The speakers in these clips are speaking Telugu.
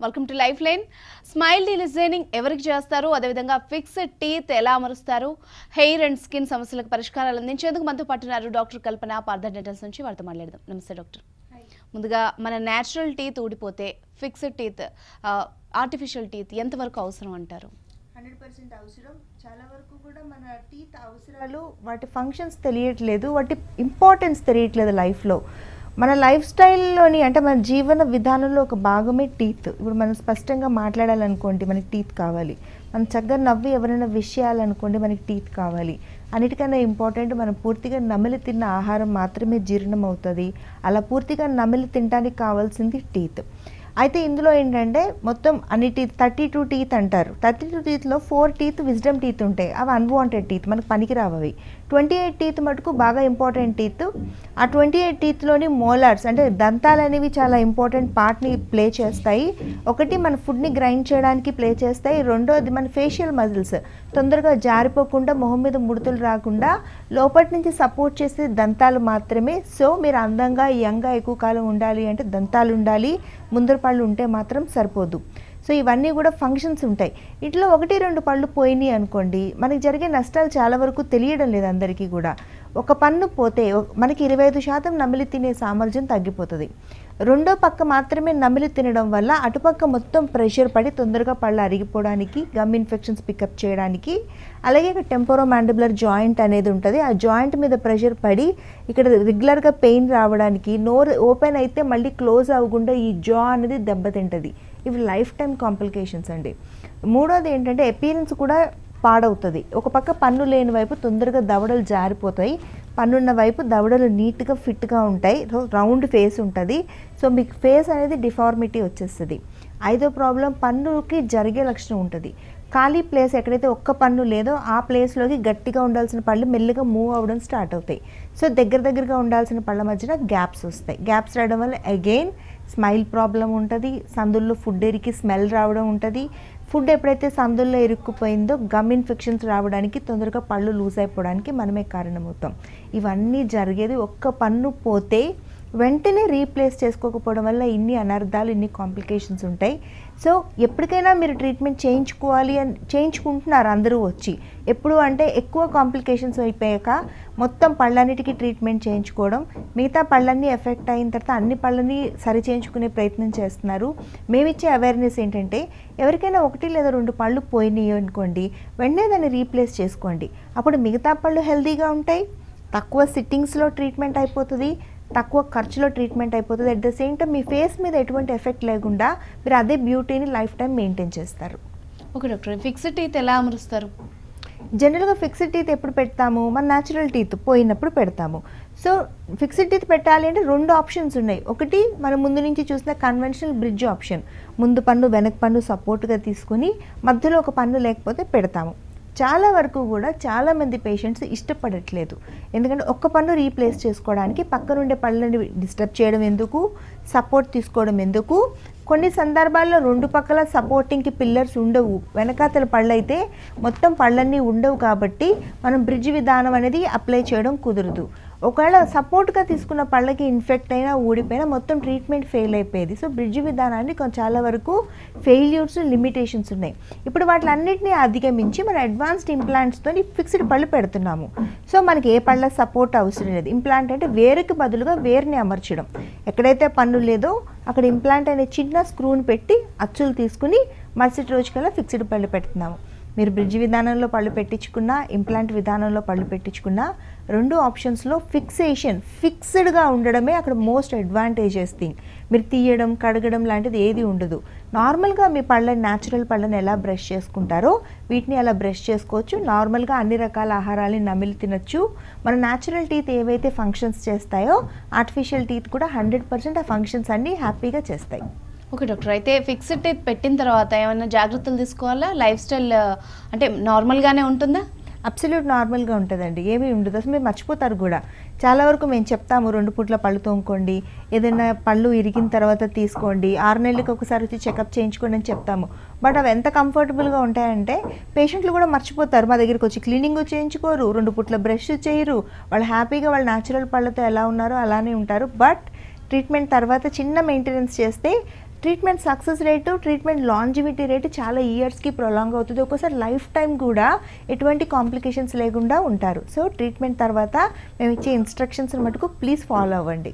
Welcome to life line smile designing ఎవరికి చేస్తారు అదేవిధంగా ఫిక్స్డ్ టీత్ ఎలా అమరుస్తారు హెయిర్ అండ్ స్కిన్ సమస్యలకు పరిష్కారాలు అందించేందుకు మనతో పాటున్నారు డాక్టర్ కల్పన పార్థ డెంటల్స్ నుంచి వారితో మాట్లాడదాం నమస్తే డాక్టర్ ముందుగా మన న్యాచురల్ టీత్ ఊడిపోతే ఫిక్స్డ్ టీత్ ఆర్టిఫిషియల్ టీత్ ఎంతవరకు అవసరం అంటారు హండ్రెడ్ పర్సెంట్ అవసరం చాలా వరకు కూడా మన టీత్ అవసరాలు వాటి ఫంక్షన్స్ తెలియట్లేదు వాటి ఇంపార్టెన్స్ తెలియట్లేదు లైఫ్లో మన లైఫ్ స్టైల్లోని అంటే మన జీవన విధానంలో ఒక భాగమే టీత్ ఇప్పుడు మనం స్పష్టంగా మాట్లాడాలనుకోండి మనకి టీత్ కావాలి మనం చక్కగా నవ్వి ఎవరైనా విషయాలనుకోండి మనకి టీత్ కావాలి అన్నిటికన్నా ఇంపార్టెంట్ మనం పూర్తిగా నమిలి తిన్న ఆహారం మాత్రమే జీర్ణం అవుతుంది అలా పూర్తిగా నమిలి తినడానికి కావాల్సింది టీత్ అయితే ఇందులో ఏంటంటే మొత్తం అన్ని టీత్ థర్టీ టూ టీత్ అంటారు థర్టీ టూ టీత్లో ఫోర్ టీత్ విజ్డమ్ టీత్ ఉంటాయి అవి అన్వాంటెడ్ టీత్ మనకు పనికి రావు అవి ట్వంటీ ఎయిట్ టీత్ మటుకు బాగా ఇంపార్టెంట్ టీత్ ఆ ట్వంటీ ఎయిట్ టీత్లోని మోలార్స్ అంటే దంతాలు అనేవి చాలా ఇంపార్టెంట్ పార్ట్ని ప్లే చేస్తాయి ఒకటి మన ఫుడ్ని గ్రైండ్ చేయడానికి ప్లే చేస్తాయి రెండోది మన ఫేషియల్ మజిల్స్ తొందరగా జారిపోకుండా మొహం మీద ముడతలు రాకుండా లోపటి నుంచి సపోర్ట్ చేసే దంతాలు మాత్రమే సో మీరు అందంగా యంగ్గా ఎక్కువ కాలం ఉండాలి అంటే దంతాలు ఉండాలి ముందర పళ్ళు ఉంటే మాత్రం సరిపోదు సో ఇవన్నీ కూడా ఫంక్షన్స్ ఉంటాయి ఇట్లా ఒకటి రెండు పళ్ళు పోయినాయి అనుకోండి మనకి జరిగే నష్టాలు చాలా వరకు తెలియడం లేదు అందరికీ కూడా ఒక పన్ను పోతే ఒక- మనకి ఇరవై ఐదు శాతం నమిలి తినే సామర్థ్యం తగ్గిపోతుంది రెండో పక్క మాత్రమే నమిలి తినడం వల్ల అటుపక్క మొత్తం ప్రెషర్ పడి తొందరగా పళ్ళు అరిగిపోవడానికి గమ్ ఇన్ఫెక్షన్స్ పికప్ చేయడానికి అలాగే ఇక్కడ టెంపోరో మ్యాండిబులర్ జాయింట్ అనేది ఉంటుంది ఆ జాయింట్ మీద ప్రెషర్ పడి ఇక్కడ రెగ్యులర్గా పెయిన్ రావడానికి నోరు ఓపెన్ అయితే మళ్ళీ క్లోజ్ అవ్వకుండా ఈ జా అనేది దెబ్బతింటుంది ఇవి లైఫ్ టైం కాంప్లికేషన్స్ అండి మూడోది ఏంటంటే అపీరెన్స్ కూడా పాడవుతుంది ఒక పక్క పన్ను లేని వైపు తొందరగా దవడలు జారిపోతాయి పన్నున్న వైపు దవడలు నీట్గా ఫిట్గా ఉంటాయి రౌ- రౌండ్ ఫేస్ ఉంటుంది సో మీకు ఫేస్ అనేది డిఫార్మిటీ వచ్చేస్తుంది ఐదో ప్రాబ్లం పన్నుకి జరిగే లక్షణం ఉంటుంది ఖాళీ ప్లేస్ ఎక్కడైతే ఒక్క పన్ను లేదో ఆ ప్లేస్లోకి గట్టిగా ఉండాల్సిన పళ్ళు మెల్లిగా మూవ్ అవ్వడం స్టార్ట్ అవుతాయి సో దగ్గర దగ్గరగా ఉండాల్సిన పళ్ళ మధ్యన గ్యాప్స్ వస్తాయి గ్యాప్స్ రావడం వల్ల అగైన్ స్మైల్ ప్రాబ్లం ఉంటుంది సందుల్లో ఫుడ్ ఎరికి స్మెల్ రావడం ఉంటుంది ఫుడ్ ఎప్పుడైతే సందుల్లో ఇరుక్కుపోయిందో గమ్ ఇన్ఫెక్షన్స్ రావడానికి తొందరగా పళ్ళు లూజ్ అయిపోవడానికి మనమే కారణమవుతాం ఇవన్నీ జరిగేది ఒక్క పన్ను పోతే వెంటనే రీప్లేస్ చేసుకోకపోవడం వల్ల ఇన్ని అనర్థాలు ఇన్ని కాంప్లికేషన్స్ ఉంటాయి సో ఎప్పటికైనా మీరు ట్రీట్మెంట్ చేయించుకోవాలి అని చేయించుకుంటున్నారు అందరూ వచ్చి ఎప్పుడు అంటే ఎక్కువ కాంప్లికేషన్స్ అయిపోయాక మొత్తం పళ్ళన్నిటికీ ట్రీట్మెంట్ చేయించుకోవడం మిగతా పళ్ళన్నీ ఎఫెక్ట్ అయిన తర్వాత అన్ని పళ్ళని సరి చేయించుకునే ప్రయత్నం చేస్తున్నారు మేమిచ్చే అవేర్నెస్ ఏంటంటే ఎవరికైనా ఒకటి లేదా రెండు పళ్ళు పోయినాయి అనుకోండి వెంటనే దాన్ని రీప్లేస్ చేసుకోండి అప్పుడు మిగతా పళ్ళు హెల్తీగా ఉంటాయి తక్కువ సిట్టింగ్స్లో ట్రీట్మెంట్ అయిపోతుంది తక్కువ ఖర్చులో ట్రీట్మెంట్ అయిపోతుంది అట్ ద సేమ్ టైం మీ ఫేస్ మీద ఎటువంటి ఎఫెక్ట్ లేకుండా మీరు అదే బ్యూటీని లైఫ్ టైం మెయింటైన్ చేస్తారు ఓకే డాక్టర్ ఫిక్స్డ్ టీత్ ఎలా అమరుస్తారు జనరల్గా ఫిక్స్డ్ టీత్ ఎప్పుడు పెడతాము మన న్యాచురల్ టీత్ పోయినప్పుడు పెడతాము సో ఫిక్స్డ్ టీత్ పెట్టాలి అంటే రెండు ఆప్షన్స్ ఉన్నాయి ఒకటి మనం ముందు నుంచి చూసిన కన్వెన్షనల్ బ్రిడ్జ్ ఆప్షన్ ముందు పన్ను వెనక పన్ను సపోర్ట్గా తీసుకుని మధ్యలో ఒక పన్ను లేకపోతే పెడతాము చాలా వరకు కూడా చాలామంది పేషెంట్స్ ఇష్టపడట్లేదు ఎందుకంటే ఒక్క పన్ను రీప్లేస్ చేసుకోవడానికి పక్కనుండే పళ్ళని డిస్టర్బ్ చేయడం ఎందుకు సపోర్ట్ తీసుకోవడం ఎందుకు కొన్ని సందర్భాల్లో రెండు పక్కల సపోర్టింగ్కి పిల్లర్స్ ఉండవు వెనకాతల పళ్ళు అయితే మొత్తం పళ్ళన్నీ ఉండవు కాబట్టి మనం బ్రిడ్జ్ విధానం అనేది అప్లై చేయడం కుదరదు ఒకవేళ సపోర్ట్గా తీసుకున్న పళ్ళకి ఇన్ఫెక్ట్ అయినా ఊడిపోయినా మొత్తం ట్రీట్మెంట్ ఫెయిల్ అయిపోయేది సో బ్రిడ్జ్ విధానాన్ని కొంచెం చాలా వరకు ఫెయిల్యూర్స్ లిమిటేషన్స్ ఉన్నాయి ఇప్పుడు వాటిలన్నింటినీ అధిగమించి మన అడ్వాన్స్డ్ ఇంప్లాంట్స్తో ఫిక్స్డ్ పళ్ళు పెడుతున్నాము సో మనకి ఏ పళ్ళ సపోర్ట్ అవసరం లేదు ఇంప్లాంట్ అంటే వేరుకి బదులుగా వేరుని అమర్చడం ఎక్కడైతే పన్ను లేదో అక్కడ ఇంప్లాంట్ అనే చిన్న స్క్రూని పెట్టి అచ్చులు తీసుకుని మరుసటి రోజుకల్లా ఫిక్స్డ్ పళ్ళు పెడుతున్నాము మీరు బ్రిడ్జ్ విధానంలో పళ్ళు పెట్టించుకున్నా ఇంప్లాంట్ విధానంలో పళ్ళు పెట్టించుకున్నా రెండు ఆప్షన్స్లో ఫిక్సేషన్ ఫిక్స్డ్గా ఉండడమే అక్కడ మోస్ట్ అడ్వాంటేజెస్ థింగ్ మీరు తీయడం కడగడం లాంటిది ఏది ఉండదు నార్మల్గా మీ పళ్ళని న్యాచురల్ పళ్ళని ఎలా బ్రష్ చేసుకుంటారో వీటిని అలా బ్రష్ చేసుకోవచ్చు నార్మల్గా అన్ని రకాల ఆహారాలని నమిలి తినొచ్చు మన న్యాచురల్ టీత్ ఏవైతే ఫంక్షన్స్ చేస్తాయో ఆర్టిఫిషియల్ టీత్ కూడా హండ్రెడ్ పర్సెంట్ ఆ ఫంక్షన్స్ అన్నీ హ్యాపీగా చేస్తాయి ఓకే డాక్టర్ అయితే ఫిక్స్డ్ టీత్ పెట్టిన తర్వాత ఏమైనా జాగ్రత్తలు తీసుకోవాలా లైఫ్ స్టైల్ అంటే నార్మల్గానే ఉంటుందా అబ్సల్యూట్ నార్మల్గా ఉంటుందండి ఏమీ ఉండదు అసలు మీరు మర్చిపోతారు కూడా చాలా వరకు మేము చెప్తాము రెండు పూట్ల పళ్ళు తోముకోండి ఏదైనా పళ్ళు ఇరిగిన తర్వాత తీసుకోండి ఆరు నెలలకు ఒకసారి వచ్చి చెకప్ చేయించుకోండి అని చెప్తాము బట్ అవి ఎంత కంఫర్టబుల్గా ఉంటాయంటే పేషెంట్లు కూడా మర్చిపోతారు మా దగ్గరికి వచ్చి క్లీనింగ్ చేయించుకోరు రెండు పూట్ల బ్రష్ చేయరు వాళ్ళు హ్యాపీగా వాళ్ళ న్యాచురల్ పళ్ళతో ఎలా ఉన్నారో అలానే ఉంటారు బట్ ట్రీట్మెంట్ తర్వాత చిన్న మెయింటెనెన్స్ చేస్తే treatment success rate treatment longevity rate చాలా ఇయర్స్కి ప్రొలాంగ్ అవుతుంది ఒక్కోసారి లైఫ్ టైం కూడా ఎటువంటి కాంప్లికేషన్స్ లేకుండా ఉంటారు సో ట్రీట్మెంట్ తర్వాత మేము ఇచ్చే ఇన్స్ట్రక్షన్స్ మటుకు ప్లీజ్ ఫాలో అవ్వండి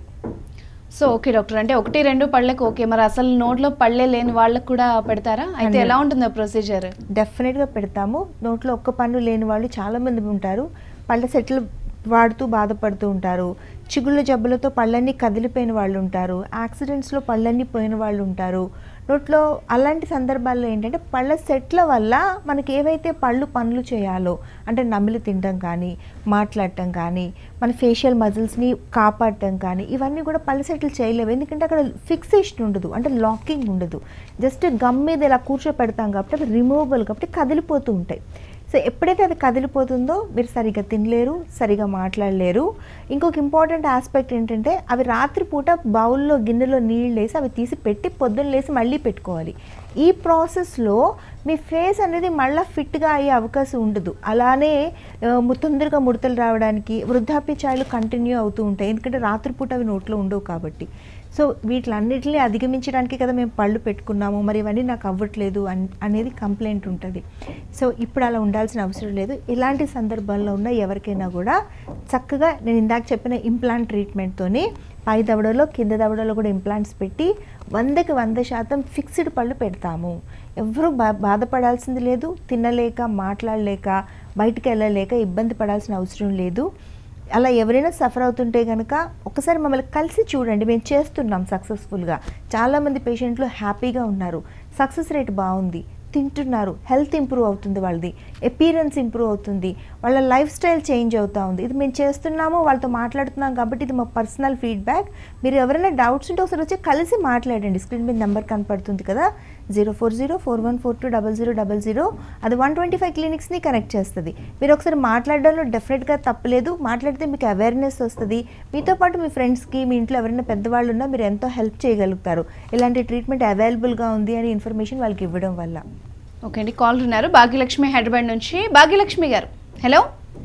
సో ఓకే డాక్టర్ అంటే ఒకటి రెండు పళ్ళకి ఓకే మరి అసలు నోట్లో పళ్ళే లేని వాళ్ళకి కూడా పెడతారా అయితే ఎలా ఉంటుంది ప్రొసీజర్ డెఫినెట్గా పెడతాము నోట్లో ఒక్క పన్ను లేని వాళ్ళు చాలామంది ఉంటారు పళ్ళ సెట్లు వాడుతూ బాధపడుతూ ఉంటారు చిగుళ్ళ జబ్బులతో పళ్ళన్నీ కదిలిపోయిన వాళ్ళు ఉంటారు యాక్సిడెంట్స్లో పళ్ళన్నీ పోయిన వాళ్ళు ఉంటారు నోట్లో అలాంటి సందర్భాల్లో ఏంటంటే పళ్ళ సెట్ల వల్ల మనకి ఏవైతే పళ్ళు పనులు చేయాలో అంటే నమిలి తినడం కానీ మాట్లాడటం కానీ మన ఫేషియల్ మజిల్స్ని కాపాడటం కానీ ఇవన్నీ కూడా పళ్ళ సెట్లు చేయలేవు ఎందుకంటే అక్కడ ఫిక్సేషన్ ఉండదు అంటే లాకింగ్ ఉండదు జస్ట్ గమ్ మీద ఇలా కూర్చోపెడతాం కాబట్టి అవి రిమూవబుల్ కాబట్టి కదిలిపోతూ ఉంటాయి సో ఎప్పుడైతే అది కదిలిపోతుందో మీరు సరిగా తినలేరు సరిగా మాట్లాడలేరు ఇంకొక ఇంపార్టెంట్ ఆస్పెక్ట్ ఏంటంటే అవి రాత్రిపూట బౌల్లో గిన్నెలో నీళ్ళు వేసి అవి తీసి పెట్టి పొద్దున్న లేసి మళ్ళీ పెట్టుకోవాలి ఈ ప్రాసెస్లో మీ ఫేస్ అనేది మళ్ళీ ఫిట్గా అయ్యే అవకాశం ఉండదు అలానే ఆ, ము- తొందరగా ముడతలు రావడానికి వృద్ధాప్య ఛాయలు కంటిన్యూ అవుతూ ఉంటాయి ఎందుకంటే రాత్రిపూట అవి నోట్లో ఉండవు కాబట్టి సో వీటిలన్నిటిని అధిగమించడానికి కదా మేము పళ్ళు పెట్టుకున్నాము మరి ఇవన్నీ నాకు అవ్వట్లేదు అన్ అనేది కంప్లైంట్ ఉంటుంది సో ఇప్పుడు అలా ఉండాల్సిన అవసరం లేదు ఇలాంటి సందర్భాల్లో ఉన్న ఎవరికైనా కూడా చక్కగా నేను ఇందాక చెప్పిన ఇంప్లాంట్ ట్రీట్మెంట్తోని పై దవడలో కింద దవడలో కూడా ఇంప్లాంట్స్ పెట్టి వందకి వంద శాతం ఫిక్స్డ్ పళ్ళు పెడతాము ఎవరూ బా బాధపడాల్సింది లేదు తినలేక మాట్లాడలేక బయటికి వెళ్ళలేక ఇబ్బంది పడాల్సిన అవసరం లేదు అలా ఎవరైనా సఫర్ అవుతుంటే కనుక ఒకసారి మమ్మల్ని కలిసి చూడండి మేము చేస్తున్నాం సక్సెస్ఫుల్గా చాలామంది పేషెంట్లు హ్యాపీగా ఉన్నారు సక్సెస్ రేట్ బాగుంది తింటున్నారు హెల్త్ ఇంప్రూవ్ అవుతుంది వాళ్ళది ఎపీరెన్స్ ఇంప్రూవ్ అవుతుంది వాళ్ళ లైఫ్ స్టైల్ చేంజ్ అవుతూ ఉంది ఇది మేము చేస్తున్నాము వాళ్ళతో మాట్లాడుతున్నాం కాబట్టి ఇది మా పర్సనల్ ఫీడ్బ్యాక్ మీరు ఎవరైనా డౌట్స్ ఉంటే ఒకసారి వచ్చి కలిసి మాట్లాడండి స్క్రీన్ మీద నెంబర్ కనపడుతుంది కదా zero four zero four one four two double zero double zero అది వన్ ట్వంటీ ఫైవ్ క్లినిక్స్ని కనెక్ట్ చేస్తుంది మీరు ఒకసారి మాట్లాడడంలో డెఫినెట్గా తప్పలేదు మాట్లాడితే మీకు అవేర్నెస్ వస్తుంది మీతో పాటు మీ ఫ్రెండ్స్కి మీ ఇంట్లో ఎవరైనా పెద్దవాళ్ళు ఉన్నా మీరు ఎంతో హెల్ప్ చేయగలుగుతారు ఇలాంటి ట్రీట్మెంట్ అవైలబుల్గా ఉంది అని ఇన్ఫర్మేషన్ వాళ్ళకి ఇవ్వడం వల్ల ఓకే అండి కాల్ ఉన్నారు భాగ్యలక్ష్మి హైదరాబాద్ నుంచి భాగ్యలక్ష్మి గారు హలో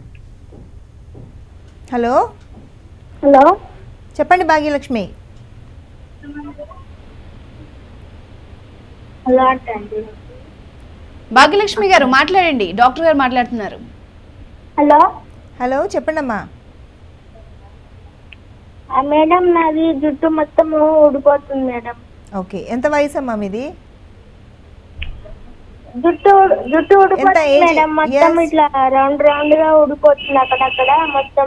హలో హలో చెప్పండి భాగ్యలక్ష్మి హలో అండి భాగ్యలక్ష్మి గారు మాట్లాడండి డాక్టర్ గారు మాట్లాడుతున్నారు హలో హలో చెప్పండి అమ్మా ఆ, మేడం నాది జుట్టు మొత్తం ఊడిపోతుంది మేడం ఓకే ఎంత వయసు అమ్మా మీది జుట్టు జుట్టు ఊడిపోతుంది age? మేడం మొత్తం Yes. ఇట్లా రౌండ్ రౌండ్ గా ఊడిపోతుంది అక్కడక్కడ మొత్తం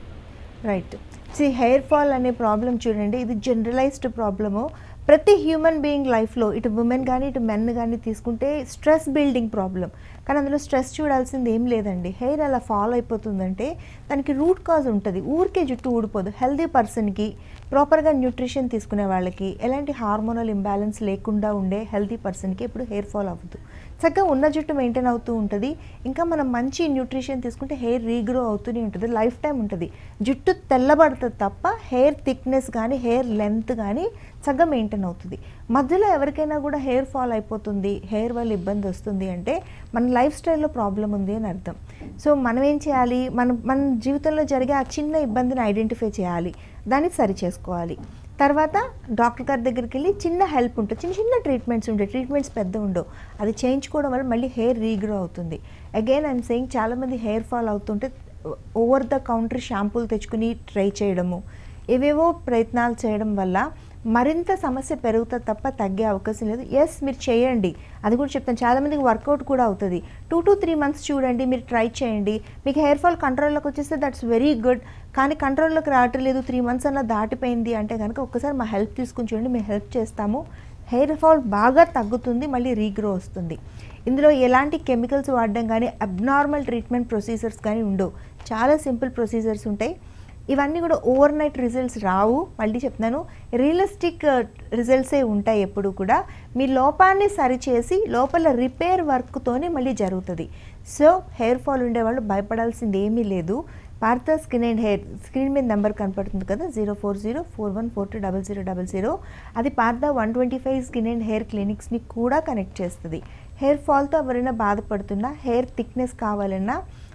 రైట్ సి హెయిర్ ఫాల్ అనే ప్రాబ్లం చూడండి ఇది జనరలైజ్డ్ ప్రాబ్లము ప్రతి హ్యూమన్ బీయింగ్ లైఫ్లో ఇటు ఉమెన్ కానీ ఇటు మెన్ కానీ తీసుకుంటే స్ట్రెస్ బిల్డింగ్ ప్రాబ్లం కానీ అందులో స్ట్రెస్ చూడాల్సింది ఏం లేదండి హెయిర్ అలా ఫాల్ అయిపోతుందంటే దానికి రూట్ కాజ్ ఉంటుంది ఊరికే జుట్టు ఊడిపోదు హెల్దీ పర్సన్కి ప్రాపర్గా న్యూట్రిషన్ తీసుకునే వాళ్ళకి ఎలాంటి హార్మోనల్ ఇంబ్యాలెన్స్ లేకుండా ఉండే హెల్దీ పర్సన్కి ఎప్పుడు హెయిర్ ఫాల్ అవ్వదు చక్కగా ఉన్న జుట్టు మెయింటైన్ అవుతూ ఉంటుంది ఇంకా మనం మంచి న్యూట్రిషన్ తీసుకుంటే హెయిర్ రీగ్రో అవుతూనే ఉంటుంది లైఫ్ టైం ఉంటుంది జుట్టు తెల్లబడుతుంది తప్ప హెయిర్ థిక్నెస్ కానీ హెయిర్ లెంత్ కానీ చక్కగా మెయింటైన్ అవుతుంది మధ్యలో ఎవరికైనా కూడా హెయిర్ ఫాల్ అయిపోతుంది హెయిర్ వల్ల ఇబ్బంది వస్తుంది అంటే మన లైఫ్ స్టైల్లో ప్రాబ్లం ఉంది అని అర్థం సో మనం ఏం చేయాలి మనం మన జీవితంలో జరిగే ఆ చిన్న ఇబ్బందిని ఐడెంటిఫై చేయాలి దాన్ని సరి చేసుకోవాలి తర్వాత డాక్టర్ గారి దగ్గరికి వెళ్ళి చిన్న హెల్ప్ ఉంటుంది చిన్న చిన్న ట్రీట్మెంట్స్ ఉంటాయి ట్రీట్మెంట్స్ పెద్ద ఉండవు అది చేయించుకోవడం వల్ల మళ్ళీ హెయిర్ రీగ్రో అవుతుంది అగైన్ ఐమ్ సెయింగ్ చాలామంది హెయిర్ ఫాల్ అవుతుంటే ఓవర్ ద కౌంటర్ షాంపూలు తెచ్చుకుని ట్రై చేయడము ఏవేవో ప్రయత్నాలు చేయడం వల్ల మరింత సమస్య పెరుగుతుంది తప్ప తగ్గే అవకాశం లేదు ఎస్ మీరు చేయండి అది కూడా చెప్తాను చాలామందికి వర్కౌట్ కూడా అవుతుంది టూ టు త్రీ మంత్స్ చూడండి మీరు ట్రై చేయండి మీకు హెయిర్ ఫాల్ కంట్రోల్లోకి వచ్చేస్తే దట్స్ వెరీ గుడ్ కానీ కంట్రోల్లోకి రావటం లేదు త్రీ మంత్స్ అన్న దాటిపోయింది అంటే కనుక ఒక్కసారి మా హెల్ప్ తీసుకుని చూడండి మేము హెల్ప్ చేస్తాము హెయిర్ ఫాల్ బాగా తగ్గుతుంది మళ్ళీ రీగ్రో వస్తుంది ఇందులో ఎలాంటి కెమికల్స్ వాడడం కానీ అబ్నార్మల్ ట్రీట్మెంట్ ప్రొసీజర్స్ కానీ ఉండవు చాలా సింపుల్ ప్రొసీజర్స్ ఉంటాయి ఇవన్నీ కూడా ఓవర్ నైట్ రిజల్ట్స్ రావు మళ్ళీ చెప్తున్నాను రియలిస్టిక్ రిజల్ట్సే ఉంటాయి ఎప్పుడు కూడా మీ లోపాన్ని సరిచేసి లోపల రిపేర్ వర్క్తోనే మళ్ళీ జరుగుతుంది సో హెయిర్ ఫాల్ ఉండేవాళ్ళు భయపడాల్సింది ఏమీ లేదు Partha skin and hair screen మీద నెంబర్ కనపడుతుంది కదా zero four zero four one four two double zero double zero అది Partha one twenty five skin and hair క్లినిక్స్ని కూడా కనెక్ట్ చేస్తుంది హెయిర్ ఫాల్తో ఎవరైనా బాధపడుతున్నా హెయిర్ థిక్నెస్ కావాలన్నా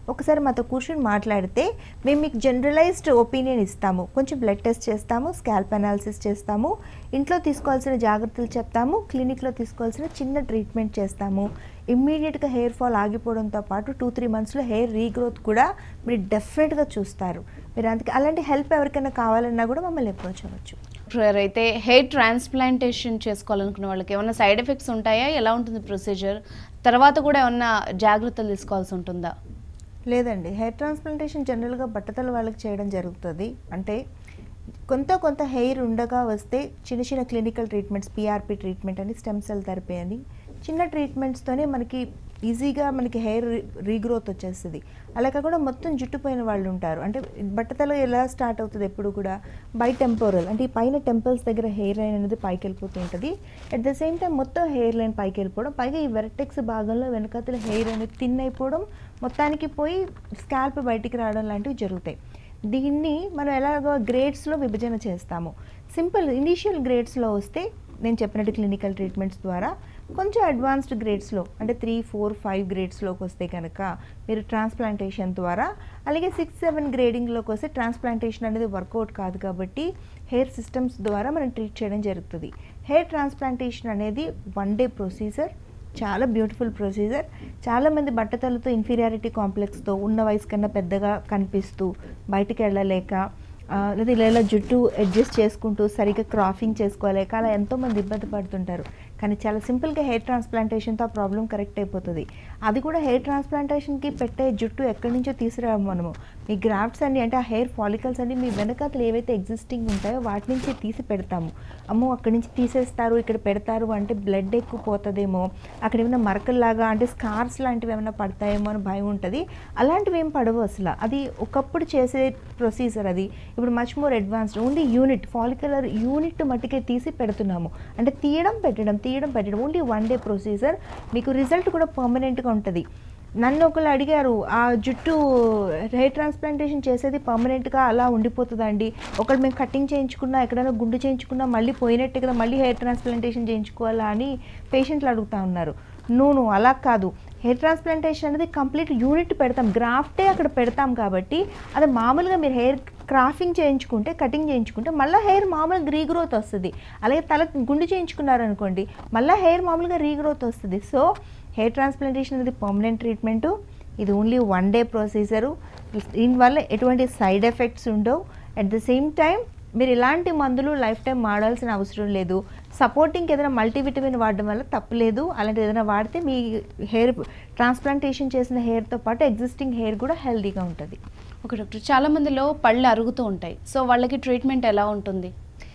ఒకసారి మాతో కూర్చొని మాట్లాడితే మేము మీకు జనరలైజ్డ్ ఒపీనియన్ ఇస్తాము కొంచెం బ్లడ్ టెస్ట్ చేస్తాము స్కాల్ప్ అనాలిసిస్ చేస్తాము ఇంట్లో తీసుకోవాల్సిన జాగ్రత్తలు చెప్తాము క్లినిక్లో తీసుకోవాల్సిన చిన్న ట్రీట్మెంట్ చేస్తాము ఇమ్మీడియట్గా హెయిర్ ఫాల్ ఆగిపోవడంతో పాటు టూ త్రీ మంత్స్లో హెయిర్ రీగ్రోత్ కూడా మీరు డెఫినెట్గా చూస్తారు మీరు అందుకే అలాంటి హెల్ప్ ఎవరికైనా కావాలన్నా కూడా మమ్మల్ని అప్రోచ్ అవ్వచ్చు డాక్టర్ అయితే హెయిర్ ట్రాన్స్ప్లాంటేషన్ చేసుకోవాలనుకున్న వాళ్ళకి ఏమైనా సైడ్ ఎఫెక్ట్స్ ఉంటాయా ఎలా ఉంటుంది ప్రొసీజర్ తర్వాత కూడా ఏమన్నా జాగ్రత్తలు తీసుకోవాల్సి ఉంటుందా లేదండి హెయిర్ ట్రాన్స్ప్లాంటేషన్ జనరల్గా బట్టతల వాళ్ళకి చేయడం జరుగుతుంది అంటే కొంత కొంత హెయిర్ ఉండగా వస్తే చిన్న చిన్న క్లినికల్ ట్రీట్మెంట్స్ పిఆర్పి ట్రీట్మెంట్ అని స్టెమ్ సెల్ థెరపీ అని చిన్న ట్రీట్మెంట్స్తోనే మనకి ఈజీగా మనకి హెయిర్ రీగ్రోత్ వచ్చేస్తుంది అలా కాకుండా మొత్తం జుట్టుపోయిన వాళ్ళు ఉంటారు అంటే బట్టతల ఎలా స్టార్ట్ అవుతుంది ఎప్పుడు కూడా బై టెంపోరల్ అంటే ఈ పైన టెంపుల్స్ దగ్గర హెయిర్ లైన్ అనేది పైకి వెళ్ళిపోతూ ఉంటుంది అట్ ద సేమ్ టైం మొత్తం హెయిర్ లైన్ పైకి వెళ్ళిపోవడం పైగా ఈ వెరటెక్స్ భాగంలో వెనకాతల హెయిర్ అనేది థిన్ అయిపోవడం మొత్తానికి పోయి స్కాల్ప్ బయటికి రావడం లాంటివి జరుగుతాయి దీన్ని మనం ఎలాగో గ్రేడ్స్లో విభజన చేస్తాము సింపుల్ ఇనీషియల్ గ్రేడ్స్లో వస్తే నేను చెప్పినట్టు క్లినికల్ ట్రీట్మెంట్స్ ద్వారా కొంచెం అడ్వాన్స్డ్ గ్రేడ్స్లో అంటే త్రీ ఫోర్ ఫైవ్ గ్రేడ్స్లోకి వస్తే కనుక మీరు ట్రాన్స్ప్లాంటేషన్ ద్వారా అలాగే సిక్స్ సెవెన్ గ్రేడింగ్లోకి వస్తే ట్రాన్స్ప్లాంటేషన్ అనేది వర్కౌట్ కాదు కాబట్టి హెయిర్ సిస్టమ్స్ ద్వారా మనం ట్రీట్ చేయడం జరుగుతుంది హెయిర్ ట్రాన్స్ప్లాంటేషన్ అనేది వన్ డే ప్రొసీజర్ చాలా బ్యూటిఫుల్ ప్రొసీజర్ చాలామంది బట్టతలతో ఇన్ఫీరియారిటీ కాంప్లెక్స్తో ఉన్న వయసు కన్నా పెద్దగా కనిపిస్తూ బయటికి వెళ్ళలేక ఆ, లేదా ఇలా ఇలా జుట్టు అడ్జస్ట్ చేసుకుంటూ సరిగ్గా క్రాఫింగ్ చేసుకోలేక అలా ఎంతోమంది ఇబ్బంది పడుతుంటారు కానీ చాలా సింపుల్గా హెయిర్ ట్రాన్స్ప్లాంటేషన్తో ఆ ప్రాబ్లం కరెక్ట్ అయిపోతుంది అది కూడా హెయిర్ ట్రాన్స్ప్లాంటేషన్కి పెట్టే జుట్టు ఎక్కడి నుంచో తీసుకురాము మనము మీ గ్రాఫ్ట్స్ అన్ని అంటే ఆ హెయిర్ ఫాలికల్స్ అన్ని మీ వెనకాతలు ఏవైతే ఎగ్జిస్టింగ్ ఉంటాయో వాటి నుంచి తీసి పెడతాము అమ్మో అక్కడి నుంచి తీసేస్తారు ఇక్కడ పెడతారు అంటే బ్లడ్ ఎక్కువ పోతుందేమో అక్కడ ఏమైనా మరకల్లాగా అంటే స్కార్స్ లాంటివి ఏమైనా పడతాయేమో అని భయం ఉంటుంది అలాంటివి ఏం పడవు అసలు అది ఒకప్పుడు చేసే ప్రొసీజర్ అది ఇప్పుడు much more advanced only unit follicular unit మట్టుకే తీసి పెడుతున్నాము అంటే తీయడం పెట్టడం తీయడం పెట్టడం ఓన్లీ వన్ డే ప్రొసీజర్ మీకు రిజల్ట్ కూడా పర్మనెంట్గా ఉంటుంది నన్ను ఒకళ్ళు అడిగారు ఆ జుట్టు హెయిర్ ట్రాన్స్ప్లాంటేషన్ చేసేది పర్మనెంట్గా అలా ఉండిపోతుందండి ఒకళ్ళు మేము కటింగ్ చేయించుకున్నా ఎక్కడైనా గుండు చేయించుకున్నా మళ్ళీ పోయినట్టే కదా మళ్ళీ హెయిర్ ట్రాన్స్ప్లాంటేషన్ చేయించుకోవాలా అని పేషెంట్లు అడుగుతా ఉన్నారు నూను అలా కాదు హెయిర్ ట్రాన్స్ప్లాంటేషన్ అనేది కంప్లీట్ యూనిట్ పెడతాం గ్రాఫ్టే అక్కడ పెడతాం కాబట్టి అది మామూలుగా మీరు హెయిర్ క్రాఫింగ్ చేయించుకుంటే కటింగ్ చేయించుకుంటే మళ్ళీ హెయిర్ మామూలుగా రీగ్రోత్ వస్తుంది అలాగే తల గుండు చేయించుకున్నారనుకోండి మళ్ళీ హెయిర్ మామూలుగా రీగ్రోత్ వస్తుంది సో హెయిర్ ట్రాన్స్ప్లాంటేషన్ అనేది పర్మనెంట్ ట్రీట్మెంటు ఇది ఓన్లీ వన్ డే ప్రొసీజరు దీనివల్ల ఎటువంటి సైడ్ ఎఫెక్ట్స్ ఉండవు అట్ ద సేమ్ టైం మీరు ఇలాంటి మందులు లైఫ్ టైం వాడాల్సిన అవసరం లేదు సపోర్టింగ్ ఏదైనా మల్టీవిటమిన్ వాడడం వల్ల తప్పలేదు అలాంటిది ఏదైనా వాడితే మీ హెయిర్ ట్రాన్స్ప్లాంటేషన్ చేసిన హెయిర్తో పాటు ఎగ్జిస్టింగ్ హెయిర్ కూడా హెల్తీగా ఉంటుంది ఓకే డాక్టర్ చాలా మందిలో పళ్ళు అరుగుతూ ఉంటాయి సో వాళ్ళకి ట్రీట్మెంట్ ఎలా ఉంటుంది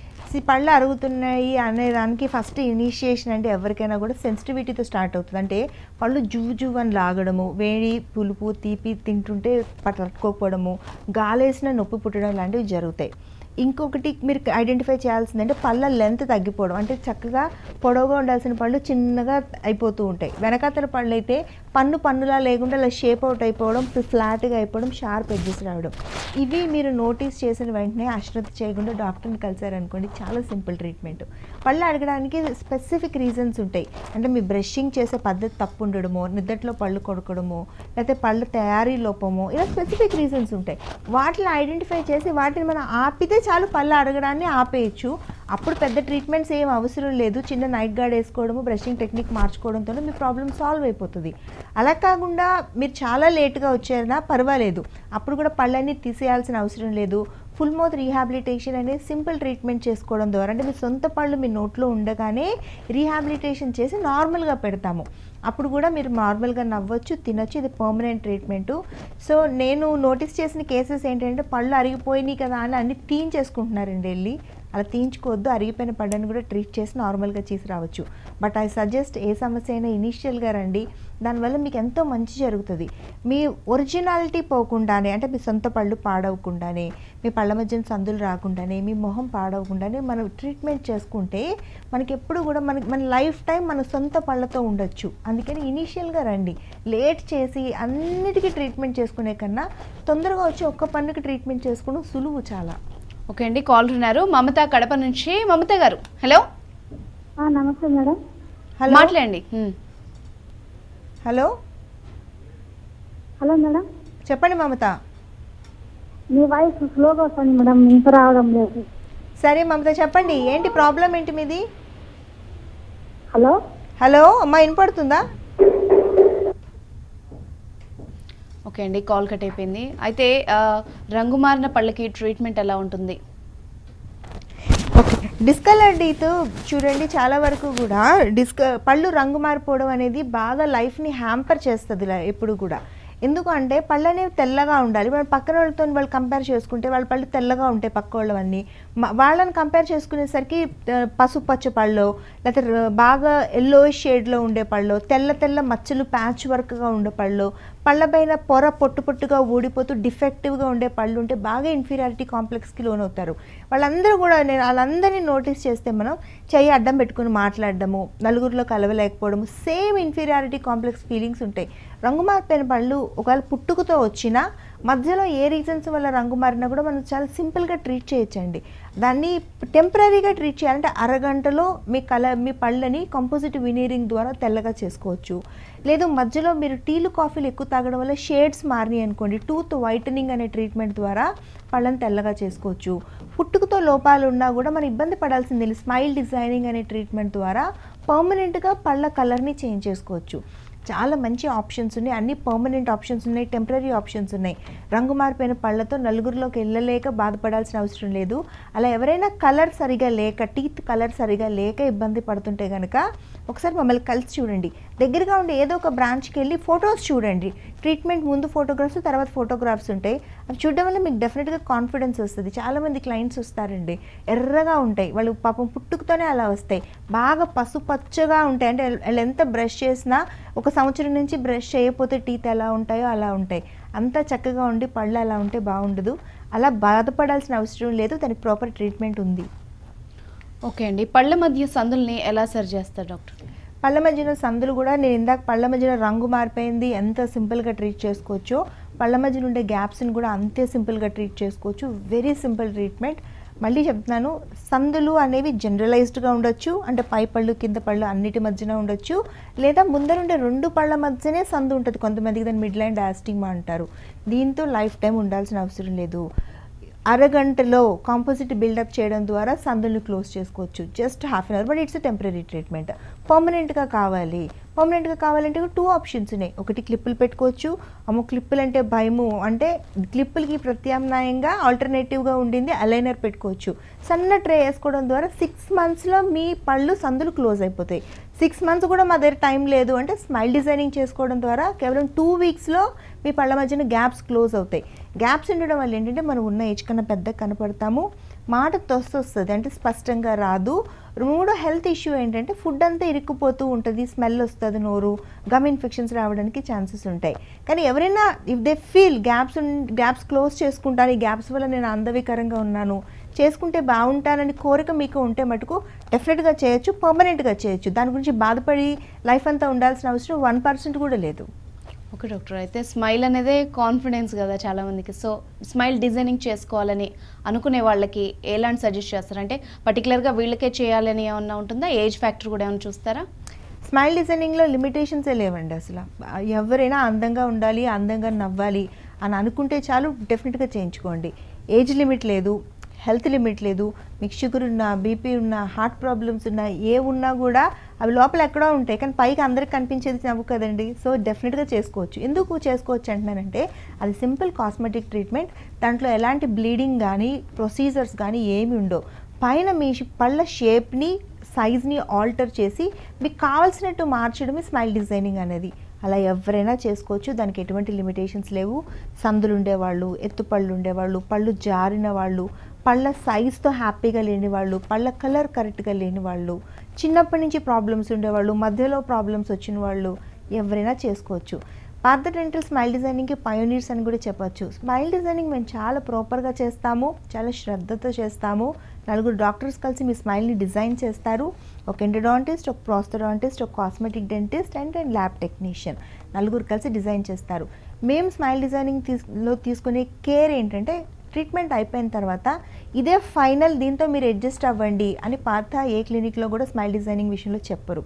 ఈ పళ్ళు అరుగుతున్నాయి అనే దానికి ఫస్ట్ ఇనిషియేషన్ అంటే ఎవరికైనా కూడా సెన్సిటివిటీతో స్టార్ట్ అవుతుంది అంటే పళ్ళు జువ్వు జువ్వు అని లాగడము వేడి పులుపు తీపి తింటుంటే పట్టుకోకపోవడము గాలేసిన నొప్పి పుట్టడం లాంటివి జరుగుతాయి ఇంకొకటి మీరు ఐడెంటిఫై చేయాల్సింది అంటే పళ్ళ లెంత్ తగ్గిపోవడం అంటే చక్కగా పొడవుగా ఉండాల్సిన పళ్ళు చిన్నగా అయిపోతూ ఉంటాయి వెనకాతల పళ్ళు అయితే పన్ను పన్నులా లేకుండా ఇలా షేప్ అవుట్ అయిపోవడం ఫ్లాట్గా అయిపోవడం షార్ప్ ఎడ్జెస్ రావడం ఇవి మీరు నోటీస్ చేసిన వెంటనే అశ్రద్ధ చేయకుండా డాక్టర్ని కలిసారనుకోండి చాలా సింపుల్ ట్రీట్మెంట్ పళ్ళు అడగడానికి స్పెసిఫిక్ రీజన్స్ ఉంటాయి అంటే మీ బ్రషింగ్ చేసే పద్ధతి తప్పు ఉండడమో నిద్దట్లో పళ్ళు కొడకడమో లేకపోతే పళ్ళు తయారీ లోపమో ఇలా స్పెసిఫిక్ రీజన్స్ ఉంటాయి వాటిని ఐడెంటిఫై చేసి వాటిని మనం ఆపితే చాలు పళ్ళు అడగడాన్ని ఆపేయచ్చు అప్పుడు పెద్ద ట్రీట్మెంట్స్ ఏం అవసరం లేదు చిన్న నైట్ గార్డ్ వేసుకోవడము బ్రషింగ్ టెక్నిక్ మార్చుకోవడంతో మీ ప్రాబ్లమ్ సాల్వ్ అయిపోతుంది అలా కాకుండా మీరు చాలా లేట్గా వచ్చారన్నా పర్వాలేదు అప్పుడు కూడా పళ్ళన్నీ తీసేయాల్సిన అవసరం లేదు ఫుల్ మౌత్ రీహాబిలిటేషన్ అనేది సింపుల్ ట్రీట్మెంట్ చేసుకోవడం ద్వారా అంటే మీ సొంత పళ్ళు మీ నోట్లో ఉండగానే రీహాబిలిటేషన్ చేసి నార్మల్గా పెడతాము అప్పుడు కూడా మీరు నార్మల్గా నవ్వచ్చు తినొచ్చు ఇది పర్మనెంట్ ట్రీట్మెంటు సో నేను నోటీస్ చేసిన కేసెస్ ఏంటంటే పళ్ళు అరిగిపోయినాయి కదా అని అన్ని తీయించేసుకుంటున్నారండి వెళ్ళి అలా తీయించుకోవద్దు అరిగిపోయిన పళ్ళని కూడా ట్రీట్ చేసి నార్మల్గా చేసి రావచ్చు బట్ ఐ సజెస్ట్ ఏ సమస్య అయినా ఇనీషియల్గా రండి దానివల్ల మీకు ఎంతో మంచి జరుగుతుంది మీ ఒరిజినాలిటీ పోకుండానే అంటే మీ సొంత పళ్ళు పాడవకుండానే మీ పళ్ళ మధ్యన సందులు రాకుండానే మీ మొహం పాడవకుండానే మనం ట్రీట్మెంట్ చేసుకుంటే మనకి ఎప్పుడు కూడా మనకి మన లైఫ్ టైం మన సొంత పళ్ళతో ఉండొచ్చు అందుకని ఇనీషియల్గా రండి లేట్ చేసి అన్నిటికీ ట్రీట్మెంట్ చేసుకునే కన్నా తొందరగా వచ్చి ఒక్క పన్నుకి ట్రీట్మెంట్ చేసుకోవడం సులువు చాలా ఓకే అండి కాల్ ఉన్నారు మమత కడప నుంచి మమత గారు హలో ఆ, నమస్తే మేడం హలో మాట్లాడండి హ్మ్. హలో హలో మేడం చెప్పండి మమత మీ వాయిస్ స్లోగా వస్తుంది మేడం ఇంత రావడం లేదు సరే మమత చెప్పండి ఏంటి ప్రాబ్లం ఏంటి మీది హలో హలో అమ్మా వినపడుతుందా ఓకే అండి కాల్ కట్ అయిపోయింది అయితే ఆ, రంగు మారిన పళ్ళకి ట్రీట్మెంట్ ఎలా ఉంటుంది ఓకే డిస్కలర్డీతో చూడండి చాలా వరకు కూడా డిస్క పళ్ళు రంగు మారిపోవడం అనేది బాగా లైఫ్ని హ్యాంపర్ చేస్తుంది ఇలా ఎప్పుడు కూడా ఎందుకు అంటే పళ్ళు అనేవి తెల్లగా ఉండాలి మనం పక్కన వాళ్ళతో వాళ్ళు కంపేర్ చేసుకుంటే వాళ్ళ పళ్ళు తెల్లగా ఉంటాయి పక్క వాళ్ళవన్నీ మ- వాళ్ళని కంపేర్ చేసుకునేసరికి ఆ, పసుపు పచ్చ పళ్ళు లేకపోతే ర- బాగా ఎల్లో షేడ్లో ఉండే పళ్ళు తెల్ల తెల్ల మచ్చలు ప్యాచ్ వర్క్గా ఉండే పళ్ళు పళ్ళపైన పొర పొట్టు పొట్టుగా ఊడిపోతూ డిఫెక్టివ్గా ఉండే పళ్ళు ఉంటే బాగా ఇన్ఫీరియారిటీ కాంప్లెక్స్కి లోన్ అవుతారు వాళ్ళందరూ కూడా నేను వాళ్ళందరినీ నోటీస్ చేస్తే మనం చెయ్యి అడ్డం పెట్టుకుని మాట్లాడడము నలుగురిలో కలవలేకపోవడము సేమ్ ఇన్ఫీరియారిటీ కాంప్లెక్స్ ఫీలింగ్స్ ఉంటాయి రంగు మారిపోయిన పళ్ళు ఒకవేళ పుట్టుకతో వచ్చినా మధ్యలో ఏ రీజన్స్ వల్ల రంగు మారినా కూడా మనం చాలా సింపుల్గా ట్రీట్ చేయొచ్చండి దాన్ని టెంపరీగా ట్రీట్ చేయాలంటే అరగంటలో మీ కల మీ పళ్ళని కంపోజిట్ వినీరింగ్ ద్వారా తెల్లగా చేసుకోవచ్చు లేదు మధ్యలో మీరు టీలు కాఫీలు ఎక్కువ తాగడం వల్ల షేడ్స్ మారినాయి అనుకోండి టూత్ వైటనింగ్ అనే ట్రీట్మెంట్ ద్వారా పళ్ళని తెల్లగా చేసుకోవచ్చు పుట్టుకతో లోపాలు ఉన్నా కూడా మనం ఇబ్బంది పడాల్సింది లేదు స్మైల్ డిజైనింగ్ అనే ట్రీట్మెంట్ ద్వారా పర్మనెంట్గా పళ్ళ కలర్ని చేంజ్ చేసుకోవచ్చు చాలా మంచి ఆప్షన్స్ ఉన్నాయి అన్ని పర్మనెంట్ ఆప్షన్స్ ఉన్నాయి టెంపరీ ఆప్షన్స్ ఉన్నాయి రంగు మారిపోయిన పళ్ళతో నలుగురిలోకి వెళ్ళలేక బాధపడాల్సిన అవసరం లేదు అలా ఎవరైనా కలర్ సరిగా లేక టీత్ కలర్ సరిగా లేక ఇబ్బంది పడుతుంటే కనుక ఒకసారి మమ్మల్ని కలిసి చూడండి దగ్గరగా ఉండే ఏదో ఒక బ్రాంచ్కి వెళ్ళి ఫొటోస్ చూడండి ట్రీట్మెంట్ ముందు ఫోటోగ్రాఫ్స్ తర్వాత ఫోటోగ్రాఫ్స్ ఉంటాయి అవి చూడడం వల్ల మీకు డెఫినెట్గా కాన్ఫిడెన్స్ వస్తుంది చాలామంది క్లయింట్స్ వస్తారండి ఎర్రగా ఉంటాయి వాళ్ళు పాపం పుట్టుకతోనే అలా వస్తాయి బాగా పసుపచ్చగా ఉంటాయి అంటే వాళ్ళు ఎంత బ్రష్ చేసినా ఒక సంవత్సరం నుంచి బ్రష్ చేయకపోతే టీత్ ఎలా ఉంటాయో అలా ఉంటాయి అంతా చక్కగా ఉండి పళ్ళు అలా ఉంటే బాగుండదు అలా బాధపడాల్సిన అవసరం లేదు దానికి ప్రాపర్ ట్రీట్మెంట్ ఉంది ఓకే అండి పళ్ళ మధ్య సందుల్ని ఎలా సరి చేస్తారు డాక్టర్ పళ్ళ మధ్యన సందులు కూడా నేను ఇందాక పళ్ళ మధ్యన రంగు మారిపోయింది ఎంత సింపుల్గా ట్రీట్ చేసుకోవచ్చో పళ్ళ మధ్యన ఉండే గ్యాప్స్ని కూడా అంతే సింపుల్గా ట్రీట్ చేసుకోవచ్చు వెరీ సింపుల్ ట్రీట్మెంట్ మళ్ళీ చెప్తున్నాను సందులు అనేవి జనరలైజ్డ్గా ఉండొచ్చు అంటే పై పళ్ళు కింద పళ్ళు అన్నిటి మధ్యన ఉండొచ్చు లేదా ముందరుండే రెండు పళ్ళ మధ్యనే సందు ఉంటుంది కొంతమందికి దాన్ని మిడ్ లైన్ డయాస్టిగ్మా అంటారు దీంతో లైఫ్ టైం ఉండాల్సిన అవసరం లేదు అరగంటలో కాంపోజిట్ బిల్డప్ చేయడం ద్వారా సందుల్ని క్లోజ్ చేసుకోవచ్చు just half an hour but it's temporary treatment పర్మనెంట్గా కావాలి పర్మనెంట్గా కావాలంటే టూ ఆప్షన్స్ ఉన్నాయి ఒకటి క్లిప్పులు పెట్టుకోవచ్చు అమ్మో క్లిప్పులు అంటే భయము అంటే క్లిప్పులకి ప్రత్యామ్నాయంగా ఆల్టర్నేటివ్గా ఉండింది అలైనర్ పెట్టుకోవచ్చు సన్న ట్రే వేసుకోవడం ద్వారా సిక్స్ మంత్స్లో మీ పళ్ళు సందులు క్లోజ్ అయిపోతాయి సిక్స్ మంత్స్ కూడా మా దగ్గర టైం లేదు అంటే స్మైల్ డిజైనింగ్ చేసుకోవడం ద్వారా కేవలం టూ వీక్స్లో మీ పళ్ళ మధ్యన గ్యాప్స్ క్లోజ్ అవుతాయి గ్యాప్స్ ఉండడం వల్ల ఏంటంటే మనం ఉన్న ఏజ్ కన్నా పెద్ద కనపడతాము మాట తొస్తు వస్తుంది అంటే స్పష్టంగా రాదు మూడో హెల్త్ ఇష్యూ ఏంటంటే ఫుడ్ అంతా ఇరుక్కుపోతూ ఉంటుంది స్మెల్ వస్తుంది నోరు గమ్ ఇన్ఫెక్షన్స్ రావడానికి ఛాన్సెస్ ఉంటాయి కానీ ఎవరైనా if they feel gaps gaps close చేసుకుంటాను ఈ గ్యాప్స్ వల్ల నేను అందవికరంగా ఉన్నాను చేసుకుంటే బాగుంటానని కోరిక మీకు ఉంటే మటుకు డెఫినెట్గా చేయొచ్చు పర్మనెంట్గా చేయొచ్చు దాని గురించి బాధపడి లైఫ్ అంతా ఉండాల్సిన అవసరం వన్ పర్సెంట్ కూడా లేదు ఓకే డాక్టర్ అయితే స్మైల్ అనేదే కాన్ఫిడెన్స్ కదా చాలా మందికి సో స్మైల్ డిజైనింగ్ చేసుకోవాలని అనుకునే వాళ్ళకి ఎలాంటి సజెస్ట్ చేస్తారు అంటే పర్టికులర్గా వీళ్ళకే చేయాలని ఏమన్నా ఉంటుందా ఏజ్ ఫ్యాక్టర్ కూడా ఏమైనా చూస్తారా స్మైల్ డిజైనింగ్లో లిమిటేషన్సే లేవండి అసలు ఎవరైనా అందంగా ఉండాలి అందంగా నవ్వాలి అని అనుకుంటే చాలు డెఫినెట్గా చేయించుకోండి ఏజ్ లిమిట్ లేదు హెల్త్ లిమిట్ లేదు మీకు షుగర్ ఉన్నా బీపీ ఉన్నా హార్ట్ ప్రాబ్లమ్స్ ఉన్నా ఏ ఉన్నా కూడా అవి లోపల ఎక్కడో ఉంటాయి కానీ పైకి అందరికి కనిపించేది నవ్వు కదండి సో డెఫినెట్గా చేసుకోవచ్చు ఎందుకు చేసుకోవచ్చు అంటున్నానంటే అది సింపుల్ కాస్మెటిక్ ట్రీట్మెంట్ దాంట్లో ఎలాంటి బ్లీడింగ్ కానీ ప్రొసీజర్స్ కానీ ఏమి ఉండవు పైన మీ పళ్ళ షేప్ని సైజ్ని ఆల్టర్ చేసి మీకు కావాల్సినట్టు మార్చడమే స్మైల్ డిజైనింగ్ అనేది అలా ఎవరైనా చేసుకోవచ్చు దానికి ఎటువంటి లిమిటేషన్స్ లేవు సందులు ఉండేవాళ్ళు ఎత్తుపళ్ళు ఉండేవాళ్ళు పళ్ళు జారిన వాళ్ళు పళ్ళ సైజ్తో హ్యాపీగా లేని వాళ్ళు పళ్ళ కలర్ కరెక్ట్గా లేని వాళ్ళు చిన్నప్పటి నుంచి ప్రాబ్లమ్స్ ఉండేవాళ్ళు మధ్యలో ప్రాబ్లమ్స్ వచ్చిన వాళ్ళు ఎవరైనా చేసుకోవచ్చు పార్థ డెంటల్ స్మైల్ డిజైనింగ్కి పయోనీర్స్ అని కూడా చెప్పొచ్చు స్మైల్ డిజైనింగ్ మేము చాలా ప్రాపర్గా చేస్తాము చాలా శ్రద్ధతో చేస్తాము నలుగురు డాక్టర్స్ కలిసి మీ స్మైల్ని డిజైన్ చేస్తారు ఒక ఎండోడాంటిస్ట్ ఒక ప్రాస్థోడాంటిస్ట్ ఒక cosmetic dentist and and lab technician నలుగురు కలిసి డిజైన్ చేస్తారు మేము స్మైల్ డిజైనింగ్ తీస్- లో తీసుకునే కేర్ ఏంటంటే ట్రీట్మెంట్ అయిపోయిన తర్వాత ఇదే ఫైనల్ దీంతో మీరు అడ్జస్ట్ అవ్వండి అని పాత ఏ క్లినిక్లో కూడా స్మైల్ డిజైనింగ్ విషయంలో చెప్పరు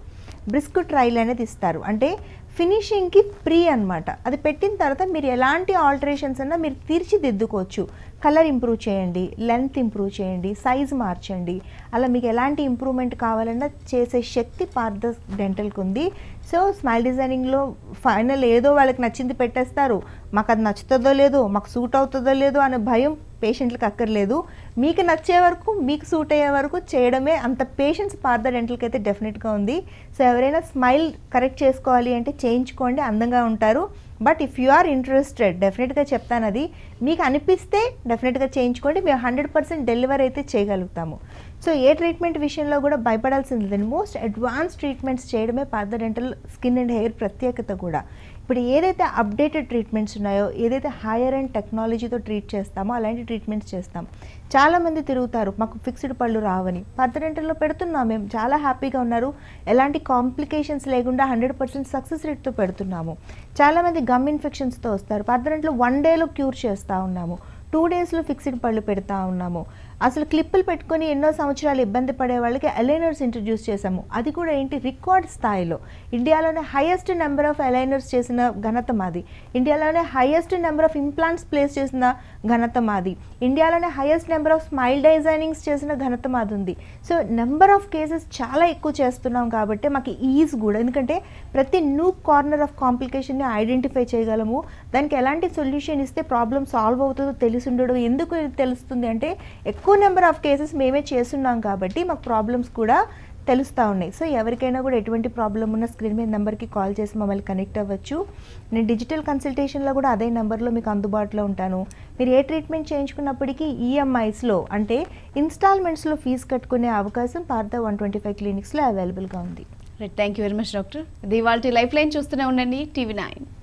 బ్రిస్క్ ట్రైల్ అనేది ఇస్తారు అంటే ఫినిషింగ్కి ఫ్రీ అన్నమాట అది పెట్టిన తర్వాత మీరు ఎలాంటి ఆల్టరేషన్స్ అన్నా మీరు తీర్చిదిద్దుకోవచ్చు కలర్ ఇంప్రూవ్ చేయండి లెంత్ ఇంప్రూవ్ చేయండి సైజ్ మార్చండి అలా మీకు ఎలాంటి ఇంప్రూవ్మెంట్ కావాలన్నా చేసే శక్తి పార్థ డెంటల్కి ఉంది సో స్మైల్ డిజైనింగ్లో ఫైనల్ ఏదో వాళ్ళకి నచ్చింది పెట్టేస్తారు మాకు అది నచ్చుతుందో లేదో మాకు సూట్ అవుతుందో లేదో అనే భయం పేషెంట్లకు అక్కర్లేదు మీకు నచ్చే వరకు మీకు సూట్ అయ్యే వరకు చేయడమే అంత పేషెన్స్ పార్థ డెంటల్కి అయితే డెఫినెట్గా ఉంది సో ఎవరైనా స్మైల్ కరెక్ట్ చేసుకోవాలి అంటే చేయించుకోండి అందంగా ఉంటారు but if you are interested డెఫినెట్గా చెప్తాను అది మీకు అనిపిస్తే డెఫినెట్గా చేయించుకోండి మేము హండ్రెడ్ పర్సెంట్ డెలివర్ అయితే చేయగలుగుతాము సో ఏ ట్రీట్మెంట్ విషయంలో కూడా భయపడాల్సింది లేదండి మోస్ట్ అడ్వాన్స్ ట్రీట్మెంట్స్ చేయడమే Partha dental skin and hair ప్రత్యేకత కూడా ఇప్పుడు ఏదైతే అప్డేటెడ్ ట్రీట్మెంట్స్ ఉన్నాయో ఏదైతే హైయర్ అండ్ టెక్నాలజీతో ట్రీట్ చేస్తామో అలాంటి ట్రీట్మెంట్స్ చేస్తాం చాలామంది తిరుగుతారు మాకు ఫిక్స్డ్ పళ్ళు రావని పార్థ డెంటల్లో పెడుతున్నాం మేము చాలా హ్యాపీగా ఉన్నారు ఎలాంటి కాంప్లికేషన్స్ లేకుండా హండ్రెడ్ పర్సెంట్ సక్సెస్ రేట్తో పెడుతున్నాము చాలామంది గమ్ ఇన్ఫెక్షన్స్తో వస్తారు పార్థ డెంటల్లో వన్ డేలో క్యూర్ చేస్తూ ఉన్నాము టూ డేస్లో ఫిక్స్డ్ పళ్ళు పెడతా ఉన్నాము అసలు క్లిప్పులు పెట్టుకొని ఎన్నో సంవత్సరాలు ఇబ్బంది పడే వాళ్ళకి అలైనర్స్ ఇంట్రడ్యూస్ చేశాము అది కూడా ఏంటి రికార్డ్ స్థాయిలో ఇండియాలోనే హైయెస్ట్ నెంబర్ ఆఫ్ అలైనర్స్ చేసిన ఘనత మాది ఇండియాలోనే highest number of implants place చేసిన ఘనత మాది ఇండియాలోనే highest number of smile designings చేసిన ఘనత మాది ఉంది సో నెంబర్ ఆఫ్ కేసెస్ చాలా ఎక్కువ చేస్తున్నాం కాబట్టి మాకు ఈజ్ కూడా ఎందుకంటే ప్రతి న్యూ కార్నర్ ఆఫ్ కాంప్లికేషన్ని ఐడెంటిఫై చేయగలము దానికి ఎలాంటి సొల్యూషన్ ఇస్తే ప్రాబ్లమ్ సాల్వ్ అవుతుందో తెలిసి ఉండడం ఎందుకు తెలుస్తుంది అంటే ఎక్కువ నెంబర్ ఆఫ్ కేసెస్ మేమే చేస్తున్నాం కాబట్టి మాకు ప్రాబ్లమ్స్ కూడా తెలుస్తూ ఉన్నాయి సో ఎవరికైనా కూడా ఎటువంటి ప్రాబ్లం ఉన్న స్క్రీన్ మీద నెంబర్కి కాల్ చేసి మమ్మల్ని కనెక్ట్ అవ్వచ్చు నేను డిజిటల్ కన్సల్టేషన్లో కూడా అదే నెంబర్లో మీకు అందుబాటులో ఉంటాను మీరు ఏ ట్రీట్మెంట్ చేయించుకున్నప్పటికీ ఈఎంఐస్లో అంటే ఇన్స్టాల్మెంట్స్లో ఫీజు కట్టుకునే అవకాశం పార్థ వన్ ట్వంటీ ఫైవ్ క్లినిక్స్లో అవైలబుల్గా ఉంది right thank you very much doctor ఇది ఇవాళ లైఫ్ లైన్ చూస్తూనే ఉండండి టీవీ నైన్